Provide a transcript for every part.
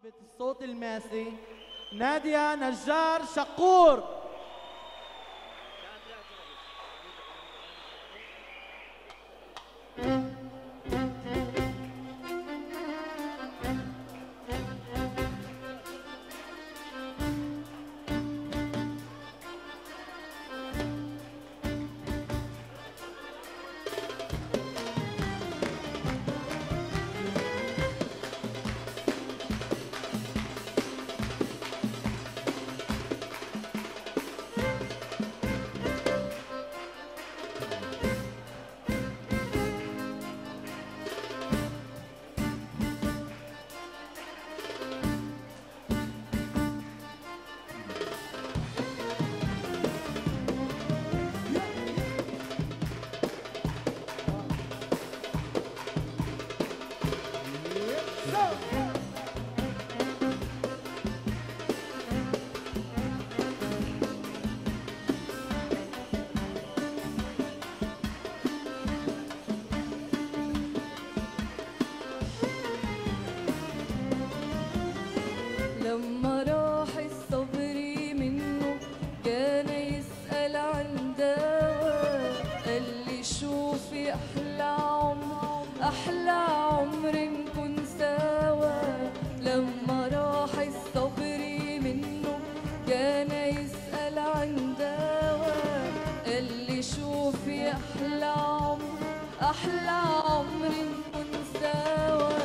الصوت الماسي نادية نجار شقور لما راح الصبر منه كان يسأل عن دواء قال لي شوفي أحلى عمر أحلى عمر نكون سوا لما راح الصبر منه كان يسأل عن دواء قال لي شوفي أحلى عمر أحلى عمر نكون سوا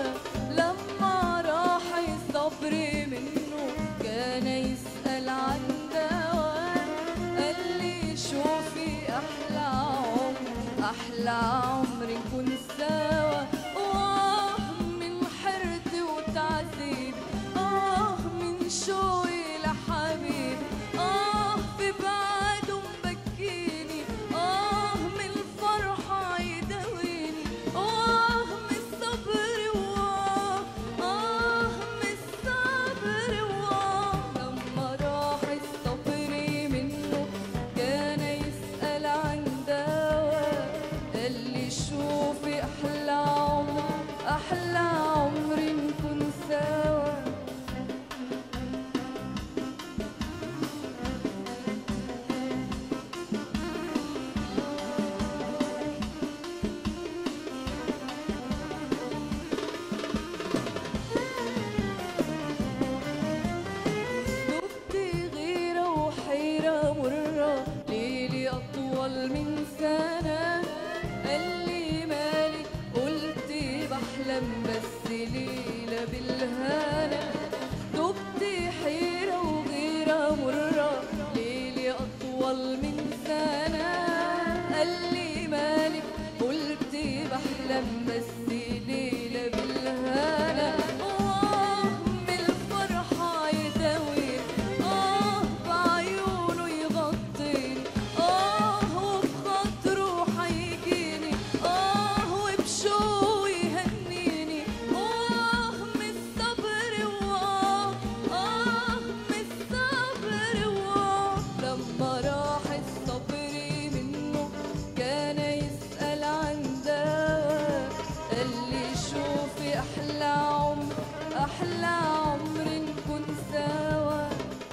لما راح الصبر منه كان يسأل عن دواء قال لي شوفي أحلى عمر أحلى عمر نكون سوا وآه من حيرتي وتعذيب آه من شوقي لحبيب آه في بعده مبكيني آه من الفرحة يداويني آه من الصبر وآه آه من الصبر وآه لما راح الصبر منه كان يسأل عن دواء قال لي شوفي أحلى عمر أحلى عمر نكون سوا دبت غيرة وحيرة مرة ليلي أطول من سنة قال لي مالك قلت بحلم بس ليلة بالهنا دبت حيرة وغيرة مرة ليلي أطول من سنة قال لي مالك قلت بحلم بس ليلة بالهنا آه من الفرحة يداوي آه بعيونه يغطيني آه وبخاطره حيجيني آه وبشوقه يهنيني آه من الصبر وآه آه من الصبر وآه لما راح الصبر منه كان يسأل عن دواء قال لي شوفي أحلى عمر أحلى عمر نكون سوا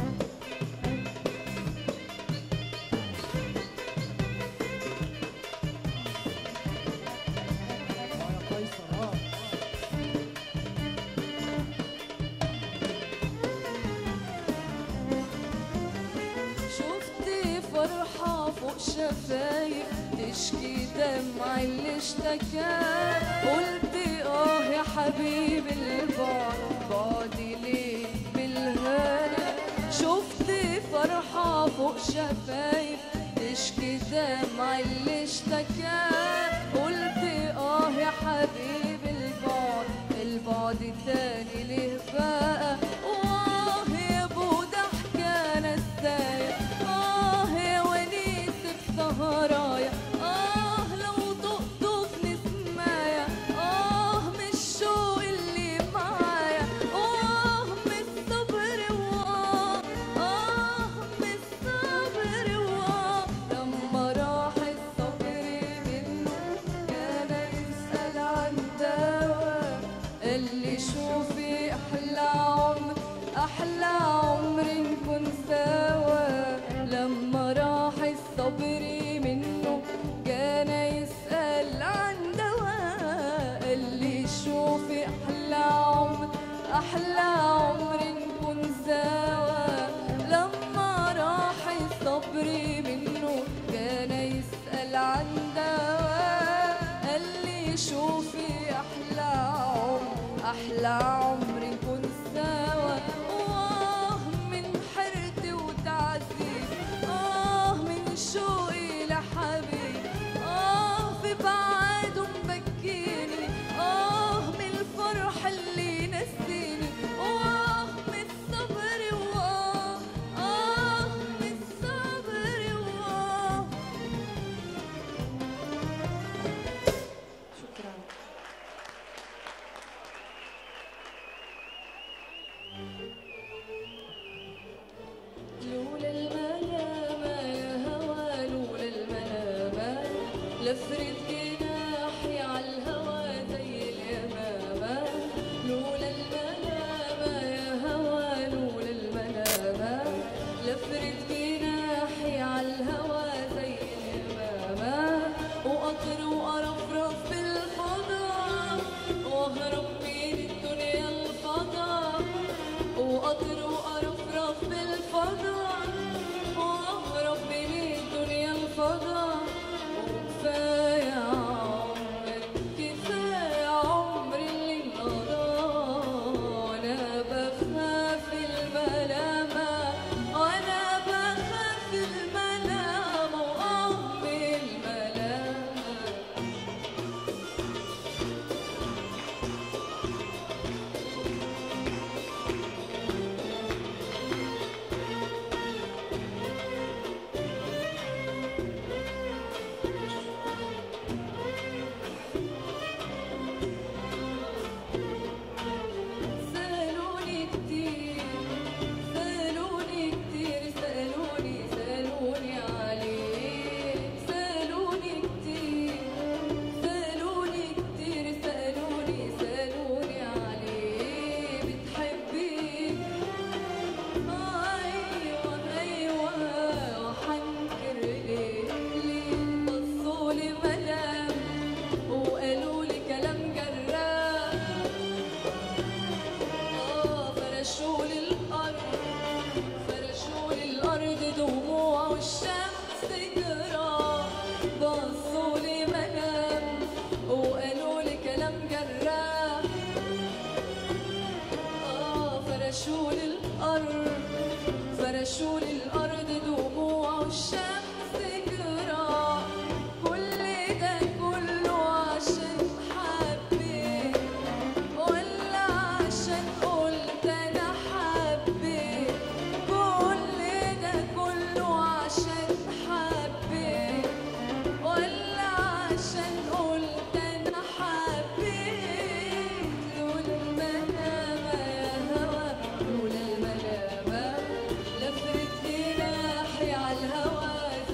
شفت فرحة فوق شفايف تشكي دمع اللي اشتكى قلت اه يا حبيب البعد بعدي ليه بالهنا شفت فرحة فوق شفايف تشكي دمع اللي اشتكى قلت اه يا حبيب البعد البعد تاني ليه بقى واه يا ابو ضحكة نسايا اه يا ونيس بسهرايا اه لو تقطف نسمايا اه من الشوق اللي معايا اه من الصبر واه اه من الصبر واه لما راح الصبر أحلى عمر نكون سوا لما راح الصبر منه كان يسأل عن دواء قال لي شوفي أحلى عمر أحلى عمر نكون سوا لما راح الصبر منه كان يسأل عن دواء قال لي شوفي أحلى عمر أحلى عمر نكون سوا وآه من حيرتي وتعذيب آه من شوقي لحبيب آه في بعده مبكيني آه من الفرح اللي نسيني وآه من الصبر وآه آه من الصبر وآه شكرا لولا الملامة يا هوى لولا الملامة لفرد جناحي عالهوى زي اليمامة لولا الملامة يا هوى لولا الملامة لفرد جناحي عالهوى زي اليمامة وأطر وأرفرف بالفضاء وأهرب من الدنيا الفضاء وأطر وأرفرف بالفضاء وأهرب من الدنيا الفضاء وكفاية عمر كفاية عمر اللي انقضى وأنا بخاف الملامة وأنا بخاف الملامة وأه الملامة سألوني كتير سألوني كتير سألوني سألوني عليك سألوني كتير سألوني كتير سألوني سألوني عليك بتحبيه أيوة أيوة وحنكر ليه ليه بصولي ملام وقالوا لي كلام جراح آه فرشوا لي الأرض فرشوا لي الأرض دموع والشمس جراح بصوا لي منام وقالوا لي كلام جراح آه فرشوا لي الأرض فرشوا لي الأرض دموع والشمس جراح كل ده كله عشان حبيت ولا عشان قلت انا حبيت كل ده كله عشان حبيت ولا عشان قلت انا حبيت لولا الملامة يا هوى لولا الملامة لفرت جناحي عالهوى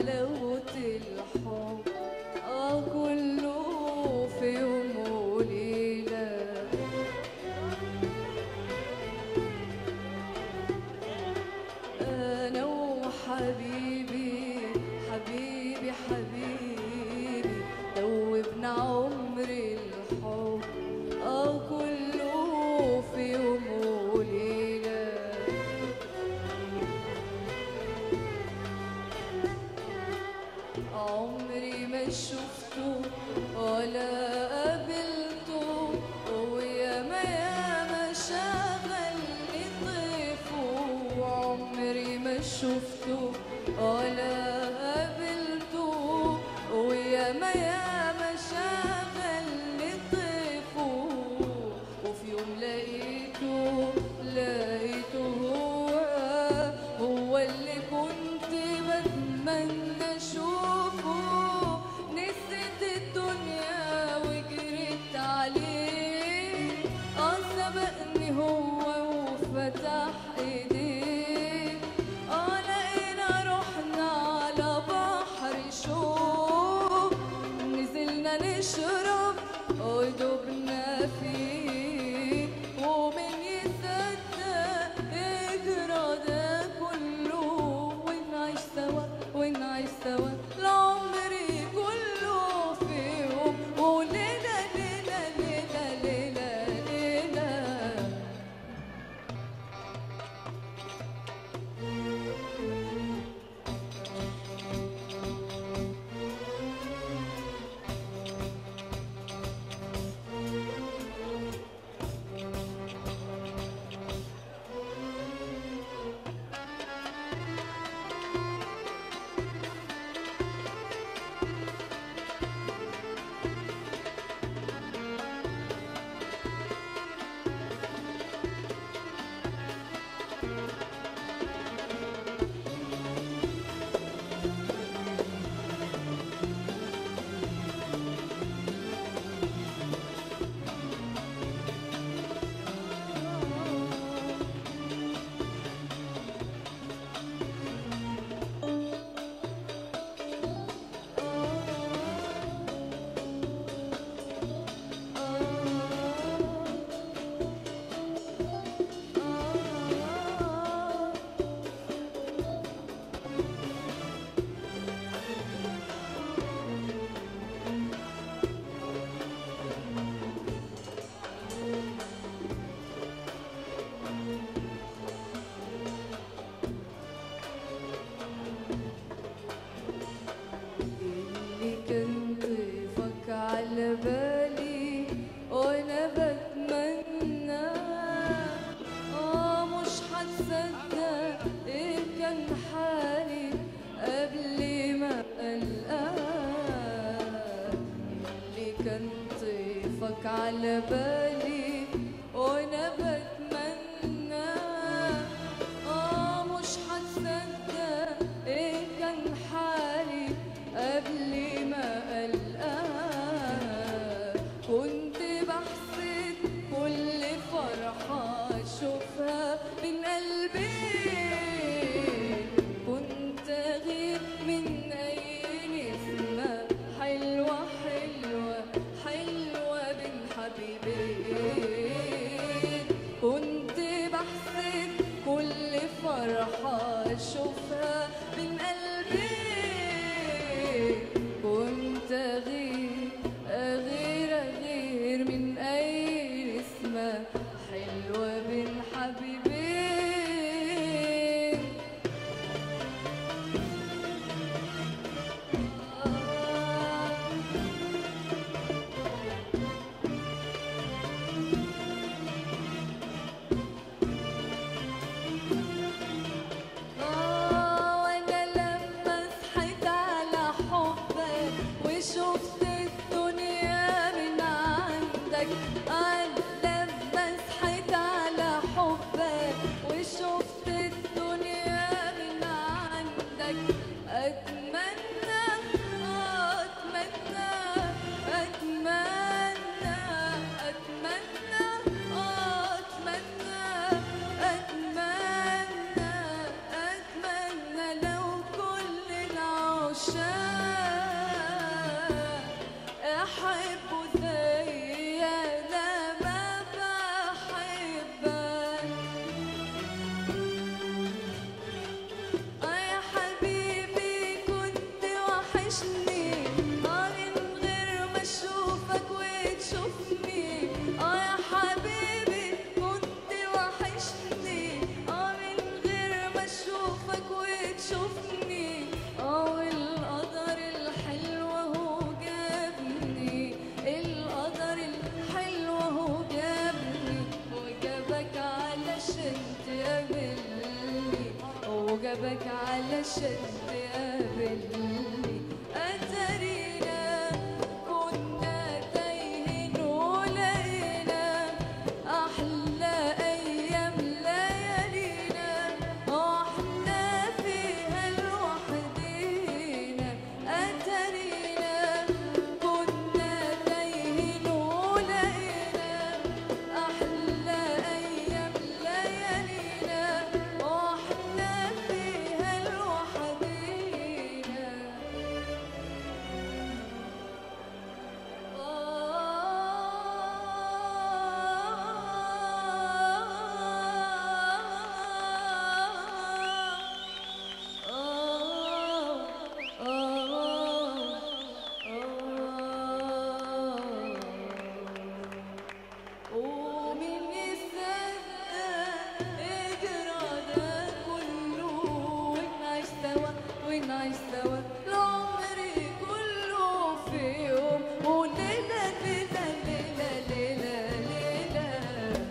حلاوة الحب اه كله في يوم وليلة أنا وحبيبي حبيبي حبيبي دوبنا عمر الحب اه كله في يوم وليلة عمري ما شفته ولا قابلته ويا ما يا ما شغل طيفه عمري ما شفته ولا قابلته ويا ما يا ما شغل طيفه وفي يوم لقيته لقيته هو هو اللي كنت بتمنى اشوفه نسيت الدنيا وجريت عليه اه سبقني هو وفتح ايديه اه لقينا رحنا على بحر شوق نزلنا نشرب ودوبنا فيه ومن يصدق يجرى ده كله ونعيش سوا ونعيش سوا العمر كله في يوم وليلة ليلة ليلة ليلة ليلة اللي كان ضيفك على بالي وانا بتمنى اه مش هتصدق ايه كان حالي قبل ما القاك اللي كان ضيفك على بالي وانا بتمنى اه مش هتصدق ايه كان حالي قبل ما القاك كنت بحسد كل فرحة اشوفها من قلبي كنت غير من اي نسمة حلوة حلوة حلوة بين حبيبين كنت بحسد كل فرحة اشوفها من قلبي كنت غير غير غير من اي نسمة حلوة بين حبيبين آه جابك علشان تقابلني أترينا كنا تايهين ولقينا أحلى أيام ليالينا واحنا فيها لوحدينا أترينا كنا تايهين ولقينا أحلى أيام ليالينا واحنا فيها لوحدينا ومين يصدق اجرى ده كله ونعيش سوا ونعيش سوا العمر كله في يوم وليلة ليلة ليلة ليلة ليلة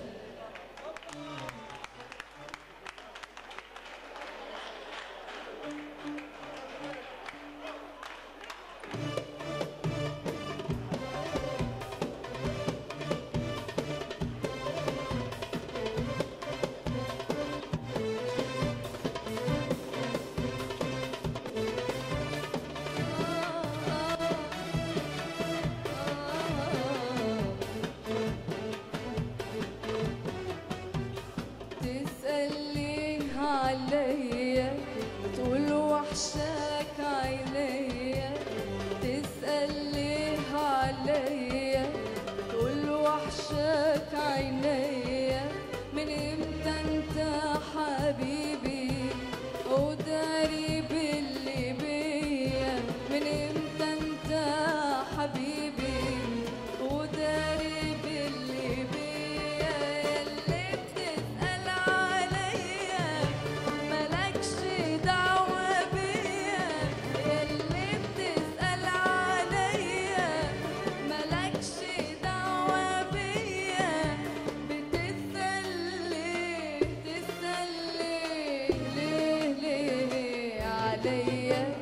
تسألني عليا تقول وحشك عينيا تسألني عليا تقول وحشك عينيا من امتى انت حبيبي وداري باللي بيا من امتى انت حبيبي وداري باللي بيا اللي بتسأل عليا مالكش دعوة بيا اللي بتسأل عليا مالكش دعوة بيا بتسأل ليه بتسأل ليه ليه ليه عليا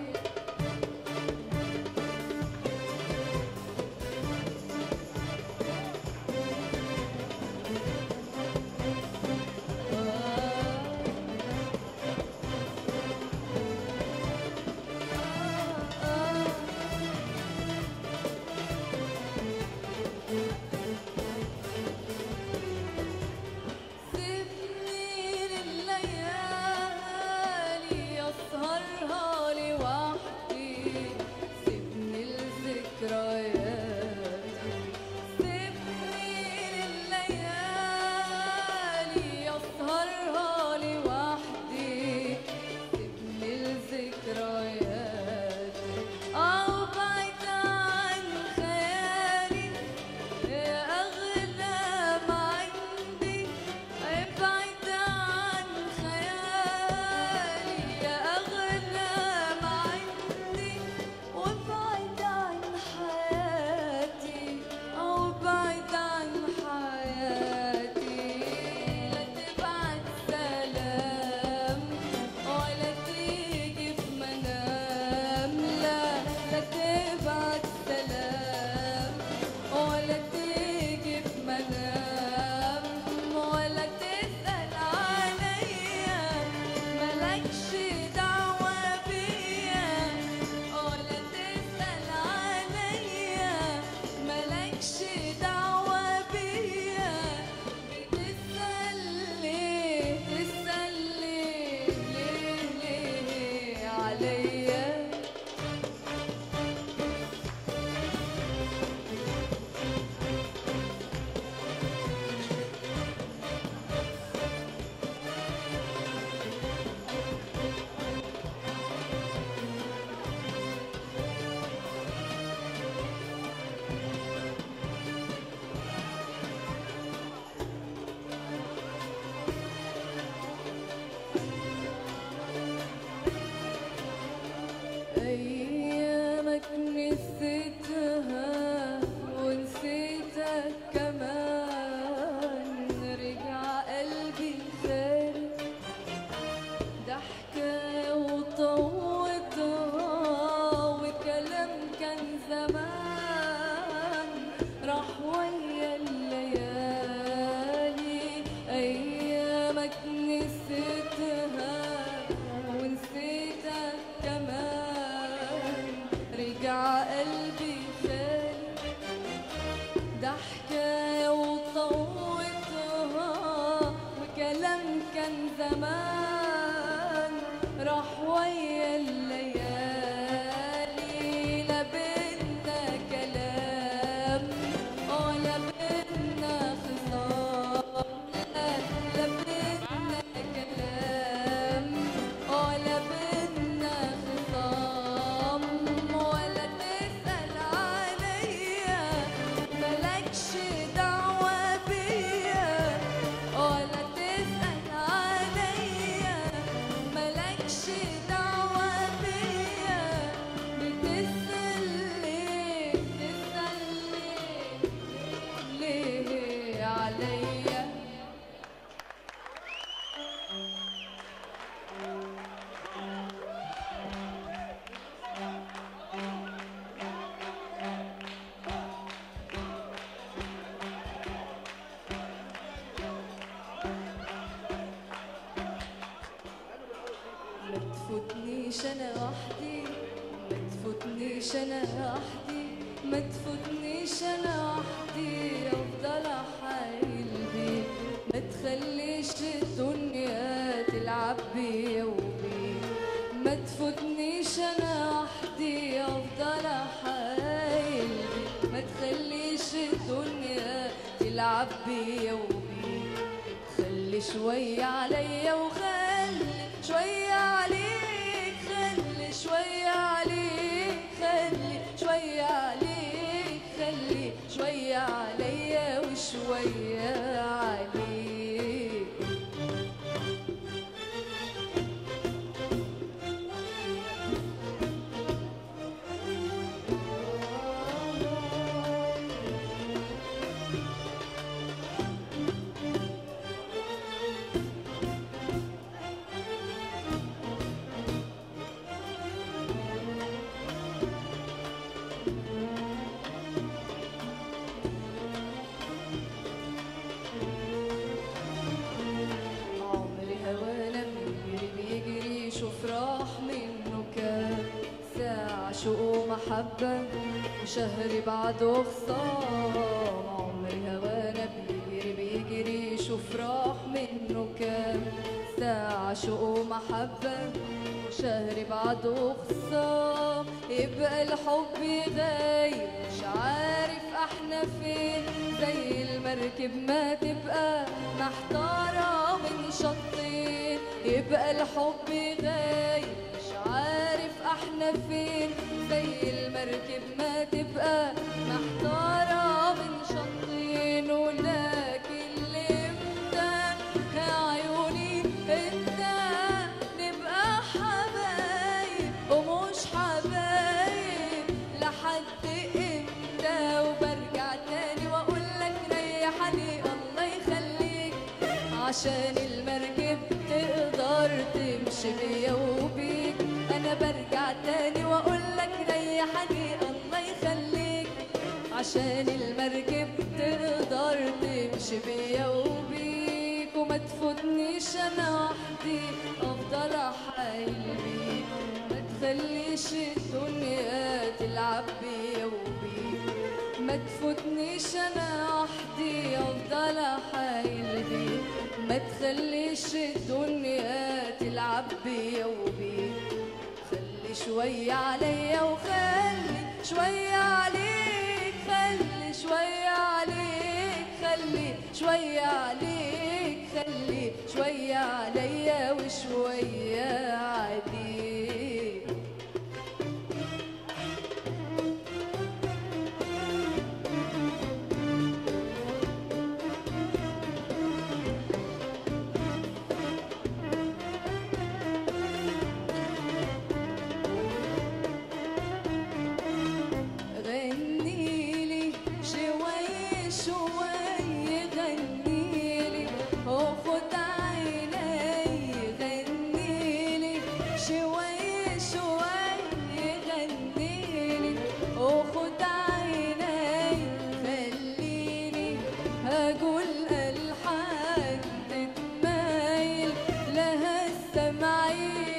سيبني لليالي أسهرها زمان راح ويا الليالي لا بدنا كلام ولا بدنا خصام لا بدنا كلام ولا بدنا خصام ولا تسأل عليا ملكش دعوة بيا ولا تسأل عليا ملكش دعوة بيا بتسأل ليه بتسأل ليه ليه عليا ما تفوتنيش انا وحدي ما تفوتنيش انا وحدي ما تفوتنيش انا وحدي افضل احايل بيه ما تخليش الدنيا تلعب بيا وبيه ما تفوتنيش انا وحدي افضل احايل بيه ما تخليش الدنيا تلعب بيا وبيه خلي شوية عليا وخلي شوية عليك خلي شوية عليك خلي شوية عليك خلي شوية عليا وشوية عليك عمري هوانا بيجري بيجري شوف راح منه كام ساعة شوق ومحبة وشهر بعده خصام عمري هوانا بيجري بيجري شوف راح منه كام ساعة شوق ومحبة وشهر بعده خصام يبقى الحب غايب مش عارف احنا فين زي المركب ما تبقى محتارة من شطين يبقى الحب غايب مش عارف احنا فين زي المركب ما تبقى محتارة من شطين ولكن امتى يا عيوني انت نبقى حبايب ومش حبايب لحد امتى وبرجع تاني واقول لك ريحني الله يخليك عشان المركب تقدر تمشي بيا وبيك انا برجع تاني واقول لك ريحني الله يخليك عشان المركب تقدر تمشي بيا وبيك وما تفوتنيش انا وحدي افضل احايل بيك ما تخليش الدنيا تلعب بيا وبيك ما تفوتنيش انا وحدي افضل احايل بيك ما تخليش الدنيا تلعب بيا وبيك خلي شوية عليا وخلي شوية عليك خلي شوية عليك خلي شوية عليك خلي شوية عليا وشوية عليك غنيلي شوي شوي غنيلي وخد عيني غنيلي شوي شوي غنيلي وخد عيني خليني هقول ألحان تتمايل لها السمعين